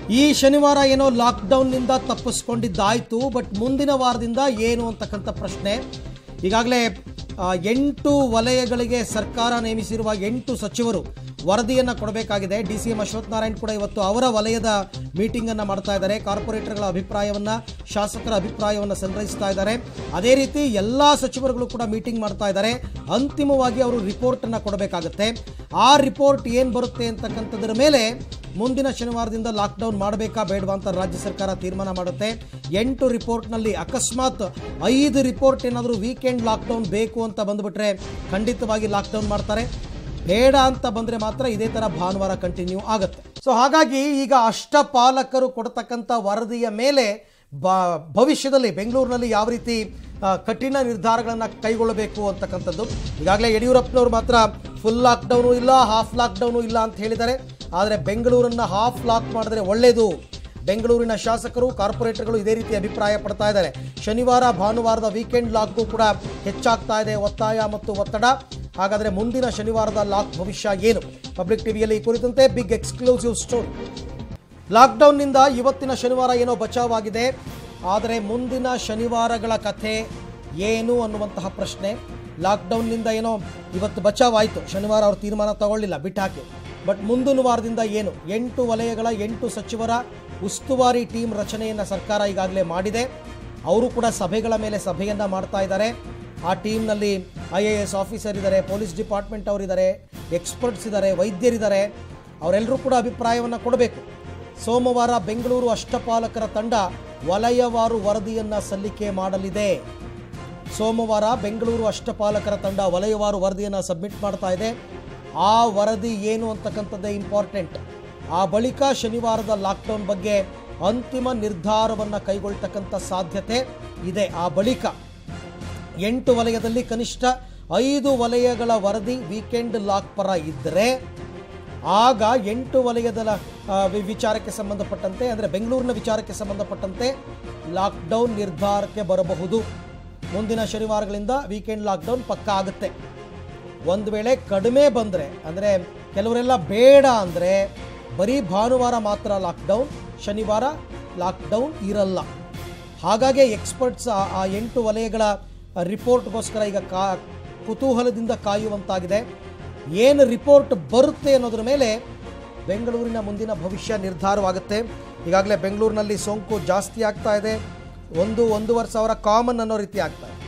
ಈ ಶನಿವಾರ ಏನೋ ಲಾಕ್ಡೌನ್ನಿಂದ ತಪ್ಪಿಸ್ಕೊಂಡಿದ್ದಾಯಿತು ಬಟ್ ಮುಂದಿನ ವಾರದಿಂದ ಏನು ಅಂತಕ್ಕಂಥ ಪ್ರಶ್ನೆ ಈಗಾಗಲೇ ಆ, ಎಂಟು ವಲಯಗಳಿಗೆ ಸರ್ಕಾರ ನೇಮಿಸಿರುವ ಎಂಟು ಸಚಿವರು ವರದಿಯನ್ನು ಕೊಡಬೇಕಾಗಿದೆ D C M Ashwath Narayan ಕೂಡ ಇವತ್ತು ಅವರ ವಲಯದ ಮೀಟಿಂಗನ್ನು ಮಾಡ್ತಾ ಇದ್ದಾರೆ ಕಾರ್ಪೊರೇಟರ್ಗಳ ಅಭಿಪ್ರಾಯವನ್ನು ಶಾಸಕರ ಅಭಿಪ್ರಾಯವನ್ನು ಸಂಗ್ರಹಿಸ್ತಾ ಇದ್ದಾರೆ ಅದೇ ರೀತಿ ಎಲ್ಲ ಸಚಿವರುಗಳು ಕೂಡ ಮೀಟಿಂಗ್ ಮಾಡ್ತಾ ಇದ್ದಾರೆ ಅಂತಿಮವಾಗಿ ಅವರು ರಿಪೋರ್ಟನ್ನು ಕೊಡಬೇಕಾಗುತ್ತೆ ಆ ರಿಪೋರ್ಟ್ ಏನು ಬರುತ್ತೆ ಅಂತಕ್ಕಂಥದ್ರ ಮೇಲೆ ಮುಂದಿನ ಶನಿವಾರದಿಂದ ಲಾಕ್ಡೌನ್ ಮಾಡಬೇಕಾ ಬೇಡವಾ ಅಂತ ರಾಜ್ಯ ಸರ್ಕಾರ ತೀರ್ಮಾನ ಮಾಡುತ್ತೆ ಎಂಟು ರಿಪೋರ್ಟ್ನಲ್ಲಿ ಅಕಸ್ಮಾತ್ ಐದು ರಿಪೋರ್ಟ್ ಏನಾದರೂ ವೀಕೆಂಡ್ ಲಾಕ್ಡೌನ್ ಬೇಕು ಅಂತ ಬಂದುಬಿಟ್ರೆ ಖಂಡಿತವಾಗಿ ಲಾಕ್ಡೌನ್ ಮಾಡ್ತಾರೆ ಬೇಡ ಅಂತ ಬಂದರೆ ಮಾತ್ರ ಇದೇ ಥರ ಭಾನುವಾರ ಕಂಟಿನ್ಯೂ ಆಗುತ್ತೆ ಸೊ ಹಾಗಾಗಿ ಈಗ ಅಷ್ಟಪಾಲಕರು ಕೊಡ್ತಕ್ಕಂಥ ವರದಿಯ ಮೇಲೆ ಬ ಭವಿಷ್ಯದಲ್ಲಿ ಬೆಂಗಳೂರಿನಲ್ಲಿ ಯಾವ ರೀತಿ ಆ, ಕಠಿಣ ನಿರ್ಧಾರಗಳನ್ನು ಕೈಗೊಳ್ಳಬೇಕು ಅಂತಕ್ಕಂಥದ್ದು ಈಗಾಗಲೇ ಯಡಿಯೂರಪ್ಪನವರು ಮಾತ್ರ ಫುಲ್ ಲಾಕ್ಡೌನು ಇಲ್ಲ ಹಾಫ್ ಲಾಕ್ಡೌನು ಇಲ್ಲ ಅಂತ ಹೇಳಿದ್ದಾರೆ ಆದರೆ ಬೆಂಗಳೂರನ್ನು ಹಾಫ್ ಲಾಕ್ ಮಾಡಿದ್ರೆ ಒಳ್ಳೆಯದು ಬೆಂಗಳೂರಿನ ಶಾಸಕರು ಕಾರ್ಪೊರೇಟರ್ಗಳು ಇದೇ ರೀತಿ ಅಭಿಪ್ರಾಯ ಪಡ್ತಾ ಇದ್ದಾರೆ ಶನಿವಾರ ಭಾನುವಾರದ ವೀಕೆಂಡ್ ಲಾಕ್ಗೂ ಕೂಡ ಹೆಚ್ಚಾಗ್ತಾ ಇದೆ ಒತ್ತಾಯ ಮತ್ತು ಒತ್ತಡ ಹಾಗಾದರೆ ಮುಂದಿನ ಶನಿವಾರದ ಲಾಕ್ ಭವಿಷ್ಯ ಏನು ಪಬ್ಲಿಕ್ ಟಿವಿಯಲ್ಲಿ ಈ ಕುರಿತಂತೆ ಬಿಗ್ ಎಕ್ಸ್ಕ್ಲೂಸಿವ್ ಸ್ಟೋರಿ ಲಾಕ್ಡೌನ್ನಿಂದ ಇವತ್ತಿನ ಶನಿವಾರ ಏನೋ ಬಚಾವಾಗಿದೆ ಆದರೆ ಮುಂದಿನ ಶನಿವಾರಗಳ ಕಥೆ ಏನು ಅನ್ನುವಂತಹ ಪ್ರಶ್ನೆ ಲಾಕ್ಡೌನ್ನಿಂದ ಏನೋ ಇವತ್ತು ಬಚಾವಾಯಿತು ಶನಿವಾರ ಅವರು ತೀರ್ಮಾನ ತಗೊಳ್ಳಿಲ್ಲ ಬಿಟ್ಟಾಕಿ ಬಟ್ ಮುಂದಿನ ವಾರದಿಂದ ಏನು ಎಂಟು ವಲಯಗಳ ಎಂಟು ಸಚಿವರ ಉಸ್ತುವಾರಿ ಟೀಮ್ ರಚನೆಯನ್ನು ಸರ್ಕಾರ ಈಗಾಗಲೇ ಮಾಡಿದೆ ಅವರು ಕೂಡ ಸಭೆಗಳ ಮೇಲೆ ಸಭೆಯನ್ನು ಮಾಡ್ತಾ ಇದ್ದಾರೆ ಆ ಟೀಮ್ನಲ್ಲಿ ಐ ಎ ಎಸ್ ಆಫೀಸರ್ ಇದ್ದಾರೆ ಪೊಲೀಸ್ ಡಿಪಾರ್ಟ್ಮೆಂಟ್ ಅವರಿದ್ದಾರೆ ಎಕ್ಸ್ಪರ್ಟ್ಸ್ ಇದ್ದಾರೆ ವೈದ್ಯರಿದ್ದಾರೆ ಅವರೆಲ್ಲರೂ ಕೂಡ ಅಭಿಪ್ರಾಯವನ್ನು ಕೊಡಬೇಕು ಸೋಮವಾರ ಬೆಂಗಳೂರು ಅಷ್ಟಪಾಲಕರ ತಂಡ ವಲಯವಾರು ವರದಿಯನ್ನು ಸಲ್ಲಿಕೆ ಮಾಡಲಿದೆ ಸೋಮವಾರ ಬೆಂಗಳೂರು ಅಷ್ಟಪಾಲಕರ ತಂಡ ವಲಯವಾರು ವರದಿಯನ್ನು ಸಬ್ಮಿಟ್ ಮಾಡ್ತಾ ಇದೆ ಆ ವರದಿ ಏನು ಅಂತಕ್ಕಂಥದ್ದೇ ಇಂಪಾರ್ಟೆಂಟ್ ಆ ಬಳಿಕ ಶನಿವಾರದ ಲಾಕ್ಡೌನ್ ಬಗ್ಗೆ ಅಂತಿಮ ನಿರ್ಧಾರವನ್ನು ಕೈಗೊಳ್ತಕ್ಕಂಥ ಸಾಧ್ಯತೆ ಇದೆ ಆ ಬಳಿಕ ಎಂಟು ವಲಯದಲ್ಲಿ ಕನಿಷ್ಠ ಐದು ವಲಯಗಳ ವರದಿ ವೀಕೆಂಡ್ ಲಾಕ್ ಪರ ಇದ್ದರೆ ಆಗ ಎಂಟು ವಲಯದ ಲ- ಆ, ವಿ- ವಿಚಾರಕ್ಕೆ ಸಂಬಂಧಪಟ್ಟಂತೆ ಅಂದರೆ ಬೆಂಗಳೂರಿನ ವಿಚಾರಕ್ಕೆ ಸಂಬಂಧಪಟ್ಟಂತೆ ಲಾಕ್ಡೌನ್ ನಿರ್ಧಾರಕ್ಕೆ ಬರಬಹುದು ಮುಂದಿನ ಶನಿವಾರಗಳಿಂದ ವೀಕೆಂಡ್ ಲಾಕ್ಡೌನ್ ಪಕ್ಕಾ ಆಗುತ್ತೆ ಒಂದು ವೇಳೆ ಕಡಿಮೆ ಬಂದರೆ ಅಂದರೆ ಕೆಲವರೆಲ್ಲ ಬೇಡ ಅಂದರೆ ಬರೀ ಭಾನುವಾರ ಮಾತ್ರ ಲಾಕ್ಡೌನ್ ಶನಿವಾರ ಲಾಕ್ಡೌನ್ ಇರಲ್ಲ ಹಾಗಾಗಿ ಎಕ್ಸ್ಪರ್ಟ್ಸ್ ಆ- ಆ ಎಂಟು ವಲಯಗಳ ರಿಪೋರ್ಟ್ಗೋಸ್ಕರ ಈಗ ಕಾ ಕುತೂಹಲದಿಂದ ಕಾಯುವಂತಾಗಿದೆ ಏನು ರಿಪೋರ್ಟ್ ಬರುತ್ತೆ ಅನ್ನೋದ್ರ ಮೇಲೆ ಬೆಂಗಳೂರಿನ ಮುಂದಿನ ಭವಿಷ್ಯ ನಿರ್ಧಾರವಾಗುತ್ತೆ ಈಗಾಗಲೇ ಬೆಂಗಳೂರಿನಲ್ಲಿ ಸೋಂಕು ಜಾಸ್ತಿ ಆಗ್ತಾ ಇದೆ ಒಂದು ಒಂದೂವರೆ ಸಾವಿರ ಕಾಮನ್ ಅನ್ನೋ ರೀತಿ ಆಗ್ತಾ ಇದೆ